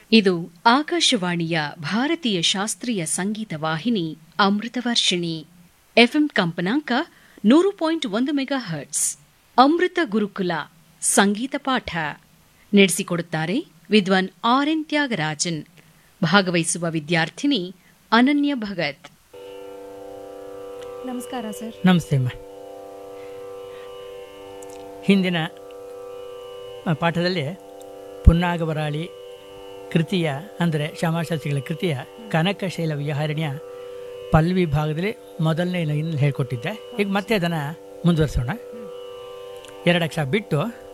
ಇದು ಆಕಾಶವಾಣಿಯ ಭಾರತೀಯ ಶಾಸ್ತ್ರೀಯ ಸಂಗೀತ ವಾಹಿನಿ ಅಮೃತವರ್ಷಿಣಿ ಎಫ್ಎಂ ಕಂಪನಾಂಕ ನೂರು ಪಾಯಿಂಟ್ ಒಂದು ಮೆಗಾ ಹರ್ಟ್ಸ್ ಅಮೃತ ಗುರುಕುಲ ಸಂಗೀತ ಪಾಠ ನಡೆಸಿಕೊಡುತ್ತಾರೆ ವಿದ್ವಾನ್ ಆರ್ ಎನ್ ತ್ಯಾಗರಾಜನ್ ಭಾಗವಹಿಸುವ ವಿದ್ಯಾರ್ಥಿನಿ ಅನನ್ಯ ಭಗತ್ ನಮಸ್ಕಾರ ಸರ್ ನಮಸ್ತೆ ಅಮ್ಮ ಹಿಂದಿನ ಆ, ಪಾಠದಲ್ಲಿ ಪುನ್ನಾಗವರಾಳಿ ಕೃತಿಯ ಅಂದರೆ ಶ್ಯಾಮಾಶಾಸ್ತ್ರಿಗಳ ಕೃತಿಯ ಕನಕಶೈಲ ವಿಹಾರಣ್ಯ ಪಲ್ವಿ ಭಾಗದಲ್ಲಿ ಮೊದಲನೇ ಲೈನ್ ಹೇಳ್ಕೊಟ್ಟಿದ್ದೆ ಈಗ ಮತ್ತೆ ಅದನ್ನು ಮುಂದುವರಿಸೋಣ ಎರಡು ಅಕ್ಷರ ಬಿಟ್ಟು